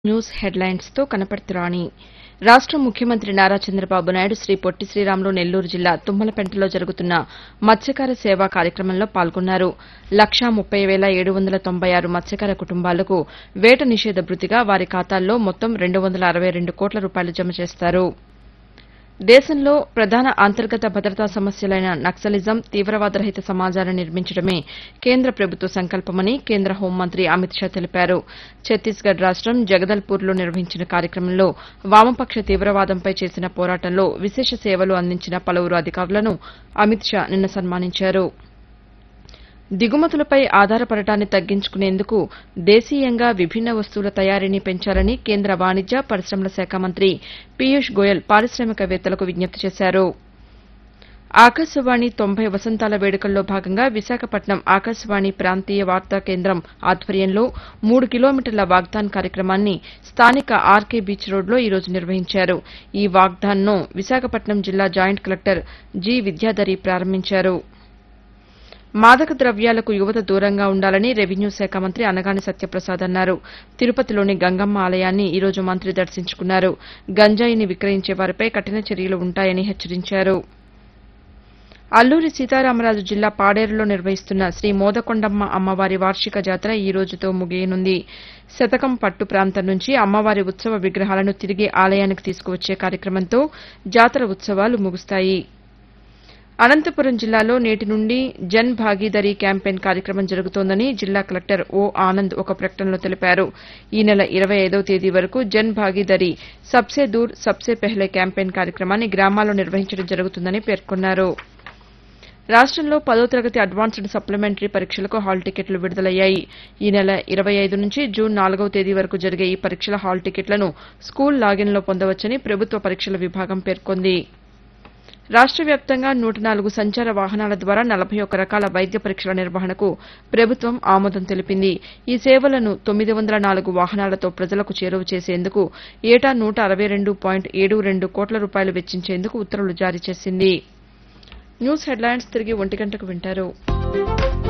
news హెడ్లైన్స్తో కనపడుతురాణి రాష్ట ముఖ్యమంత్రి నారా చంద్రబాబు నాయుడు శ్రీ పొట్టి శ్రీరాములు నెల్లూరు జిల్లా తుమ్మలపెంటలో జరుగుతున్న మత్స్యకార సేవా కార్యక్రమంలో పాల్గొన్నారు లక్షా ముప్పై వేల ఏడు వందల తొంభై ఆరు మత్స్యకార కుటుంబాలకు వేట నిషేధ భృతిగా వారి ఖాతాల్లో మొత్తం రెండు వందల అరవై రెండు కోట్ల రూపాయలు జమ చేస్తారు దేశంలో ప్రధాన అంతర్గత భద్రతా సమస్యలైన నక్సలిజం తీవ్రవాద రహిత సమాజాన్ని నిర్మించడమే కేంద్ర ప్రభుత్వ సంకల్పమని కేంద్ర హోంమంత్రి అమిత్ షా తెలిపారు ఛత్తీస్గఢ్ రాష్టం జగదల్పూర్లో నిర్వహించిన కార్యక్రమంలో వామపక్ష తీవ్రవాదంపై చేసిన పోరాటంలో విశేష సేవలు అందించిన పలువురు అధికారులను అమిత్ షా నిన్న సన్మానించారు దిగుమతులపై ఆధారపడటాన్ని తగ్గించుకునేందుకు దేశీయంగా విభిన్న వస్తువుల తయారీని పెంచాలని కేంద్ర వాణిజ్య పరిశ్రమల శాఖ మంత్రి పీయూష్ గోయల్ పారిశామికవేత్తలకు విజ్ఞప్తి చేశారు ఆకాశవాణి తొంభై వసంతాల వేడుకల్లో భాగంగా విశాఖపట్నం ఆకాశవాణి ప్రాంతీయ వార్తా కేంద్రం ఆధ్వర్యంలో మూడు కిలోమీటర్ల వాగ్దాన్ కార్యక్రమాన్ని స్థానిక ఆర్కే బీచ్ రోడ్లో ఈరోజు నిర్వహించారు ఈ వాగ్దాన్ను విశాఖపట్నం జిల్లా జాయింట్ కలెక్టర్ జి విద్యాధరి ప్రారంభించారు మాదక ద్రవ్యాలకు యువత దూరంగా ఉండాలని రెవెన్యూ శాఖ మంత్రి అనగాని సత్యప్రసాద్ అన్నారు తిరుపతిలోని గంగమ్మ ఆలయాన్ని ఈరోజు మంత్రి దర్శించుకున్నారు గంజాయిని విక్రయించే వారిపై కఠిన చర్యలు ఉంటాయని హెచ్చరించారు అల్లూరి సీతారామరాజు జిల్లా పాడేరులో నిర్వహిస్తున్న శ్రీ మోదకొండమ్మ అమ్మవారి వార్షిక జాతర ఈ రోజుతో ముగియనుంది శతకం పట్టు ప్రాంతం నుంచి అమ్మవారి ఉత్సవ విగ్రహాలను తిరిగి ఆలయానికి తీసుకువచ్చే కార్యక్రమంతో జాతర ఉత్సవాలు ముగుస్తాయి అనంతపురం జిల్లాలో నేటి నుండి జన్ భాగీదారీ క్యాంపెయిన్ కార్యక్రమం జరుగుతోందని జిల్లా కలెక్టర్ ఓ ఆనంద్ ఒక ప్రకటనలో తెలిపారు ఈ నెల ఇరవై ఐదవ తేదీ వరకు జన్ భాగీదారీ సబ్సే దూర్ సబ్సే పెహ్లే క్యాంపెయిన్ కార్యక్రమాన్ని గ్రామాల్లో నిర్వహించడం జరుగుతుందని పేర్కొన్నారు రాష్టంలో పదో తరగతి అడ్వాన్స్డ్ సప్లిమెంటరీ పరీక్షలకు హాల్ టికెట్లు విడుదలయ్యాయి ఈ నెల ఇరవై ఐదు నుంచి జూన్ నాలుగవ తేదీ వరకు జరిగే ఈ పరీక్షల హాల్ టికెట్లను స్కూల్ లాగిన్లో పొందవచ్చని ప్రభుత్వ పరీక్షల విభాగం పేర్కొంది రాష్ట వ్యాప్తంగా నూట నాలుగు సంచార వాహనాల ద్వారా నలభై ఒక్క రకాల వైద్య పరీక్షల నిర్వహణకు ప్రభుత్వం ఆమోదం తెలిపింది ఈ సేవలను తొమ్మిది వందల నాలుగు వాహనాలతో ప్రజలకు చేరువ చేసేందుకు ఏటా నూట అరవై రెండు పాయింట్ ఏడు రెండు కోట్ల రూపాయలు వెచ్చించేందుకు ఉత్తర్వులు జారీ చేసింది న్యూస్ హెడ్లైన్స్ తిరిగి ఒంటి గంటకు వింటారు